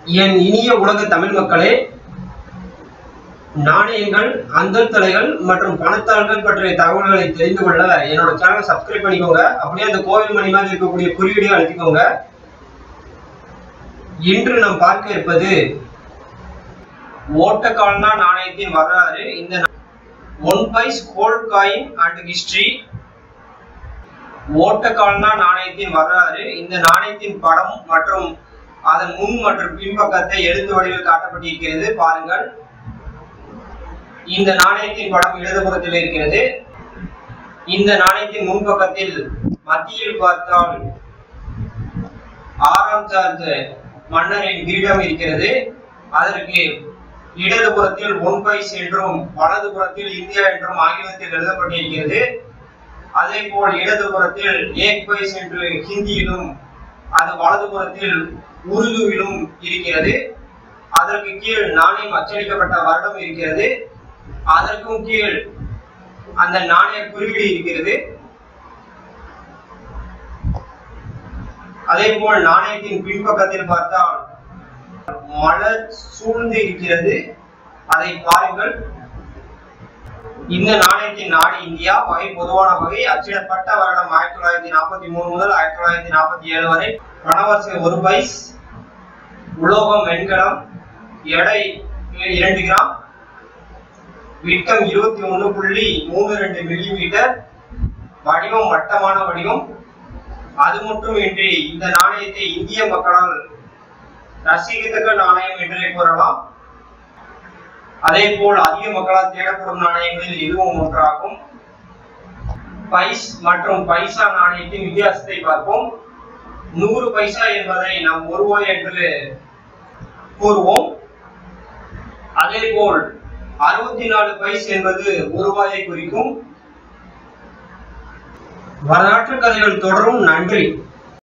என் இனிய உலக தமிழ் மக்களே நாணயங்கள் அந்தல் தலைகள் மற்றும் பணத்தாள்கள் பற்றிய தகவல்களை தெரிந்து கொள்ள என்னோட சேனலை சப்ஸ்கிரைப் பண்ணிக்கோங்க அப்படியே அந்த கோவில் மணி மாதிரி இருக்கக்கூடிய குறியீடையும் அழுத்திக்கோங்க இன்று நாம் பார்க்க இருப்பது ஓட்டக்கால்னா நாணயத்தின் வரலாறு இந்த one pice gold coin and history ஓட்டக்கால்னா நாணயத்தின் வரலாறு இந்த நாணயத்தின் படம் மற்றும் அதன் முன் மற்றும் பின்பக்கத்தை எழுத்து வடிவில் காட்டப்பட்டிருக்கிறது பாருங்கள் இந்த நாணயத்தின் படம் இடதுபுறத்தில் இருக்கிறது இந்த நாணயத்தின் முன்பக்கத்தில் மத்தியில் பார்த்தால் ஆறாம் சார்ஜ் மன்னரின் கிரீடம் இருக்கிறது அதற்கு இடதுபுறத்தில் ஒன் பைஸ் என்றும் வலதுபுறத்தில் இந்தியா என்றும் ஆங்கிலத்தில் எழுதப்பட்டிருக்கிறது அதே போல் இடதுபுறத்தில் ஏக் பைஸ் என்று ஹிந்தியிலும் அது வலதுபுறத்தில் உருதுவிலும் இருக்கிறது அதற்கு கீழ் நாணயம் அச்சடிக்கப்பட்ட வருடம் இருக்கிறது அதற்கும் கீழ் அந்த நாணய குறியீடு இருக்கிறது அதே போல் நாணயத்தின் பின்பக்கத்தில் பார்த்தால் மலர் சூழ்ந்து இருக்கிறது அதை பாருங்கள் இந்த நாணயத்தின் நாடு இந்தியா வகை பொதுவான வகை அச்சிடப்பட்ட வருடம் ஆயிரத்தி தொள்ளாயிரத்தி நாற்பத்தி மூணு முதல் ஆயிரத்தி தொள்ளாயிரத்தி நாற்பத்தி ஏழு வரை பணவரிசை ஒரு பைஸ் உலோகம் வெண்கலம் எடை இரண்டு கிராம் விட்டம் இருபத்தி ஒண்ணு புள்ளி மூணு ரெண்டு மில்லிமீட்டர் வடிவம் வட்டமான வடிவம் அது மட்டுமின்றி இந்த நாணயத்தை இந்திய மக்களால் ரசிக்கத்தக்க நாணயம் என்றே கூறலாம் அதே போல் அதிக மக்களால் தேடப்படும் நாணயங்களில் இதுவும் ஒன்றாகும் பைஸ் மற்றும் பைசா நாணயத்தின் வித்தியாசத்தை பார்ப்போம் நூறு பைசா என்பதை நாம் ஒரு ரூபாய் என்று கூறுவோம் அதே போல் அறுபத்தி நாலு பைஸ் என்பது ஒரு ரூபாயை குறிக்கும் வரலாற்று கதைகள் தொடரும் நன்றி